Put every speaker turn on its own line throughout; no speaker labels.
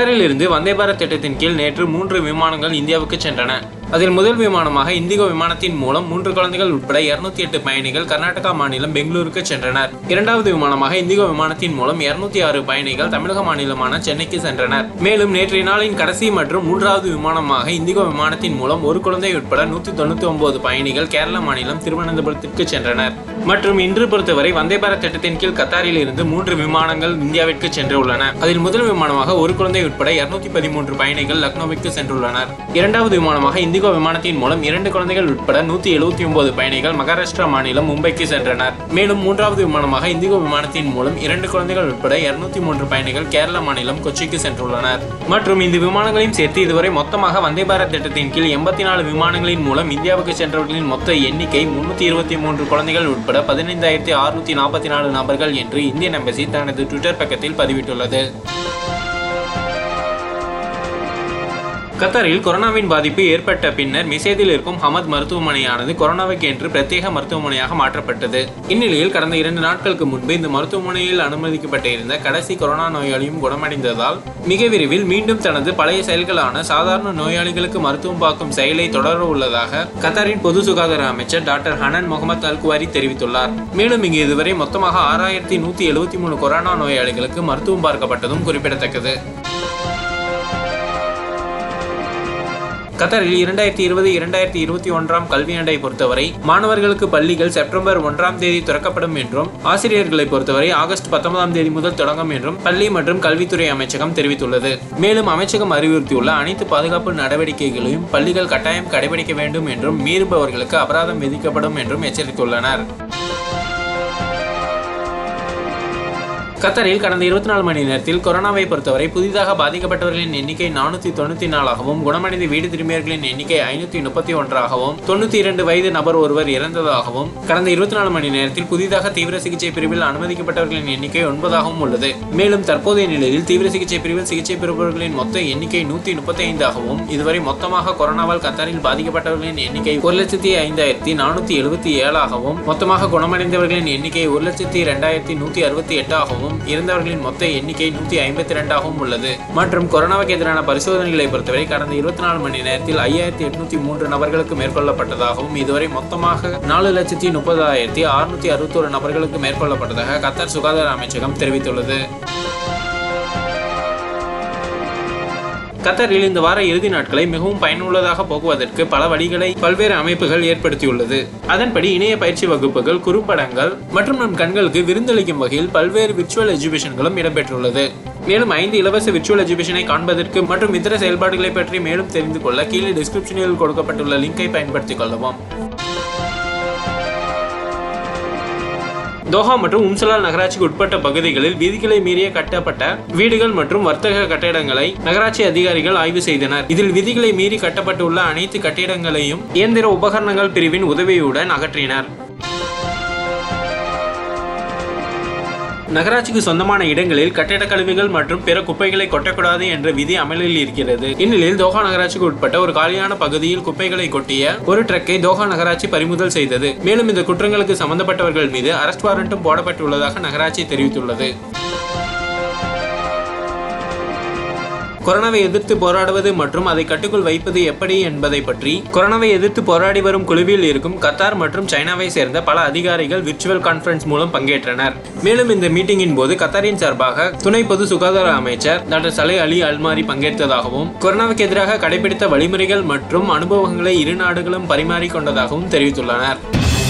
கத்தாரில் இருந்து வந்தே பாரத் திட்டத்தின் கீழ் நேற்று மூன்று விமானங்கள் இந்தியாவுக்கு சென்றன அதில் முதல் விமானமாக இந்திகோ விமானத்தின் மூலம் மூன்று குழந்தைகள் உட்பட இருநூத்தி எட்டு பயணிகள் கர்நாடகா மாநிலம் பெங்களூருக்கு சென்றனர் இரண்டாவது விமானமாக இந்திகோ விமானத்தின் மூலம் இருநூத்தி ஆறு பயணிகள் தமிழக மாநிலமான சென்னைக்கு சென்றனர் மேலும் நேற்றைய நாளின் கடைசி மற்றும் மூன்றாவது விமானமாக இந்திகோ விமானத்தின் மூலம் ஒரு குழந்தை உட்பட நூத்தி தொண்ணூத்தி ஒன்பது பயணிகள் கேரள மாநிலம் திருவனந்தபுரத்திற்கு சென்றனர் மற்றும் இன்று பொறுத்தவரை வந்தே பாரத் திட்டத்தின் கீழ் கத்தாரில் இருந்து மூன்று விமானங்கள் இந்தியாவிற்கு சென்றுள்ளன அதில் முதல் விமானமாக ஒரு குழந்தை உட்பட இருநூத்தி பதிமூன்று பயணிகள் லக்னோவிற்கு சென்றுள்ளனர் இரண்டாவது விமானமாக இந்திகோ விமானத்தின் மூலம் இரண்டு குழந்தைகள் உட்பட நூத்தி எழுபத்தி ஒன்பது பயணிகள் மகாராஷ்டிரா மாநிலம் மும்பைக்கு சென்றனர் மேலும் மூன்றாவது விமானமாக இந்திகோ விமானத்தின் மூலம் இரண்டு குழந்தைகள் உட்பட இருநூத்தி மூன்று பயணிகள் கேரள மாநிலம் கொச்சிக்கு சென்றுள்ளனர் மற்றும் இந்த விமானங்களையும் சேர்த்து இதுவரை மொத்தமாக வந்தே பாரத் திட்டத்தின் கீழ் எண்பத்தி நாலு விமானங்களின் மூலம் இந்தியாவுக்கு சென்றவர்களின் மொத்த எண்ணிக்கை முன்னூத்தி இருபத்தி மூன்று குழந்தைகள் உட்பட பதினைந்தாயிரத்தி அறுநூத்தி நாற்பத்தி நாலு நபர்கள் என்று இந்தியன் எம்பசி தனது ட்விட்டர் பக்கத்தில் பதிவிட்டுள்ளது கத்தாரில் கொரோனாவின் பாதிப்பு ஏற்பட்ட பின்னர் மிசேதில் இருக்கும் ஹமத் மருத்துவமனையானது கொரோனாவுக்கு என்று பிரத்யேக மருத்துவமனையாக மாற்றப்பட்டது இந்நிலையில் கடந்த இரண்டு நாட்களுக்கு முன்பு இந்த மருத்துவமனையில் அனுமதிக்கப்பட்டிருந்த கடைசி கொரோனா நோயாளியும் குணமடைந்ததால் மிக விரைவில் மீண்டும் தனது பழைய செயல்களான சாதாரண நோயாளிகளுக்கு மருத்துவம் பார்க்கும் செயலை தொடர உள்ளதாக கத்தாரின் பொது சுகாதார அமைச்சர் டாக்டர் ஹனன் முகமது அல்குவாரி தெரிவித்துள்ளார் மேலும் இங்கு இதுவரை மொத்தமாக ஆறாயிரத்தி நூத்தி எழுபத்தி மூணு கொரோனா நோயாளிகளுக்கு மருத்துவம் பார்க்கப்பட்டதும் குறிப்பிடத்தக்கது கத்தரில் இரண்டாயிரத்தி இருபது இரண்டாயிரத்தி இருபத்தி ஒன்றாம் கல்வியாண்டை பொறுத்தவரை மாணவர்களுக்கு பள்ளிகள் செப்டம்பர் ஒன்றாம் தேதி திறக்கப்படும் என்றும் ஆசிரியர்களை பொறுத்தவரை ஆகஸ்ட் பத்தொன்பதாம் தேதி முதல் தொடங்கும் என்றும் பள்ளி மற்றும் கல்வித்துறை அமைச்சகம் தெரிவித்துள்ளது மேலும் அமைச்சகம் அறிவுறுத்தியுள்ள அனைத்து பாதுகாப்பு நடவடிக்கைகளையும் பள்ளிகள் கட்டாயம் கடைபிடிக்க வேண்டும் என்றும் மீறுபவர்களுக்கு அபராதம் விதிக்கப்படும் என்றும் எச்சரித்துள்ளனர் கத்தரில் கடந்த இருபத்தி நாலு மணி நேரத்தில் கொரோனாவை பொறுத்தவரை புதிதாக பாதிக்கப்பட்டவர்களின் எண்ணிக்கை நானூத்தி தொண்ணூத்தி நாலாகவும் குணமடைந்து வீடு திரும்பியவர்களின் எண்ணிக்கை ஐநூத்தி முப்பத்தி ஒன்றாகவும் தொண்ணூத்தி இரண்டு வயது நபர் ஒருவர் இறந்ததாகவும் கடந்த இருபத்தி நாலு மணி நேரத்தில் புதிதாக தீவிர சிகிச்சை பிரிவில் அனுமதிக்கப்பட்டவர்களின் எண்ணிக்கை ஒன்பதாகவும் உள்ளது மேலும் தற்போதைய நிலையில் தீவிர சிகிச்சை பிரிவில் சிகிச்சை பெறுபவர்களின் மொத்த எண்ணிக்கை நூத்தி முப்பத்தி ஐந்தாகவும் இதுவரை மொத்தமாக கொரோனாவால் கத்தாரில் பாதிக்கப்பட்டவர்களின் எண்ணிக்கை ஒரு லட்சத்தி ஐந்தாயிரத்தி நானூத்தி எழுபத்தி ஏழாகவும் மொத்தமாக குணமடைந்தவர்களின் எண்ணிக்கை ஒரு லட்சத்தி இரண்டாயிரத்தி நூத்தி அறுபத்தி எட்டாகவும் இறந்தவர்களின் மொத்த எண்ணிக்கை நூத்தி ஐம்பத்தி ரெண்டாகவும் உள்ளது மற்றும் கொரோனாவுக்கு எதிரான பரிசோதனைகளை பொறுத்தவரை கடந்த இருபத்தி நாலு மணி நேரத்தில் ஐயாயிரத்தி எட்நூத்தி மூன்று நபர்களுக்கு மேற்கொள்ளப்பட்டதாகவும் இதுவரை மொத்தமாக நாலு லட்சத்தி முப்பதாயிரத்தி அறுநூத்தி அறுபத்தோரு நபர்களுக்கு மேற்கொள்ளப்பட்டதாக கத்தார் சுகாதார அமைச்சகம் தெரிவித்துள்ளது கத்தரில் இந்த வார இறுதி நாட்களை மிகவும் பயனுள்ளதாக போக்குவதற்கு பல வழிகளை பல்வேறு அமைப்புகள் ஏற்படுத்தியுள்ளது அதன்படி இணைய பயிற்சி வகுப்புகள் குறும்படங்கள் மற்றும் நம் கண்களுக்கு விருந்தளிக்கும் வகையில் பல்வேறு விர்ச்சுவல் எஜுகேஷன்களும் இடம்பெற்றுள்ளது மேலும் ஐந்து இலவச விர்ச்சுவல் எஜுகேஷனை காண்பதற்கு மற்றும் இதர செயல்பாடுகளை பற்றி மேலும் தெரிந்து கொள்ள கீழே டிஸ்கிரிப்ஷனில் கொடுக்கப்பட்டுள்ள லிங்கை பயன்படுத்திக் கொள்ளவும் தோஹா மற்றும் உம்சலால் நகராட்சிக்கு உட்பட்ட பகுதிகளில் விதிகளை மீறிய கட்டப்பட்ட வீடுகள் மற்றும் வர்த்தக கட்டிடங்களை நகராட்சி அதிகாரிகள் ஆய்வு செய்தனர் இதில் விதிகளை மீறி கட்டப்பட்டுள்ள அனைத்து கட்டிடங்களையும் இயந்திர உபகரணங்கள் பிரிவின் உதவியுடன் அகற்றினர் நகராட்சிக்கு சொந்தமான இடங்களில் கட்டிட கழிவுகள் மற்றும் பிற குப்பைகளை கொட்டக்கூடாது என்ற விதி அமலில் இருக்கிறது இந்நிலையில் தோஹா நகராட்சிக்கு உட்பட்ட ஒரு காலியான பகுதியில் குப்பைகளை கொட்டிய ஒரு ட்ரக்கை தோஹா நகராட்சி பறிமுதல் செய்தது மேலும் இந்த குற்றங்களுக்கு சம்பந்தப்பட்டவர்கள் மீது அரஸ்ட் வாரண்ட்டும் போடப்பட்டுள்ளதாக நகராட்சி தெரிவித்துள்ளது கொரோனாவை எதிர்த்து போராடுவது மற்றும் அதை கட்டுக்குள் வைப்பது எப்படி என்பதை பற்றி கொரோனாவை எதிர்த்து போராடி வரும் குழுவில் இருக்கும் கத்தார் மற்றும் சைனாவை சேர்ந்த பல அதிகாரிகள் விர்ச்சுவல் கான்ஃபரன்ஸ் மூலம் பங்கேற்றனர் மேலும் இந்த மீட்டிங்கின் போது கத்தாரின் சார்பாக துணை பொது சுகாதார அமைச்சர் டாக்டர் சலை அலி அல்மாரி பங்கேற்றதாகவும் கொரோனாவுக்கு எதிராக கடைபிடித்த வழிமுறைகள் மற்றும் அனுபவங்களை இரு நாடுகளும் பரிமாறிக்கொண்டதாகவும் தெரிவித்துள்ளனர்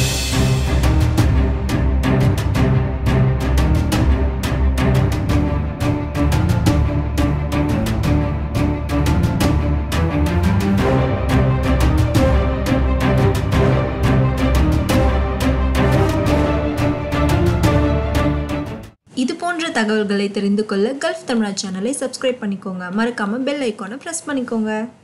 இது போன்ற தகவல்களை தெரிந்து கொள்ள கல்ஃப் தமிழா சேனலை சப்ஸ்கிரைப் பண்ணிக்கோங்க மறக்காம பெல் ஐக்கானை ப்ரெஸ் பண்ணிக்கோங்க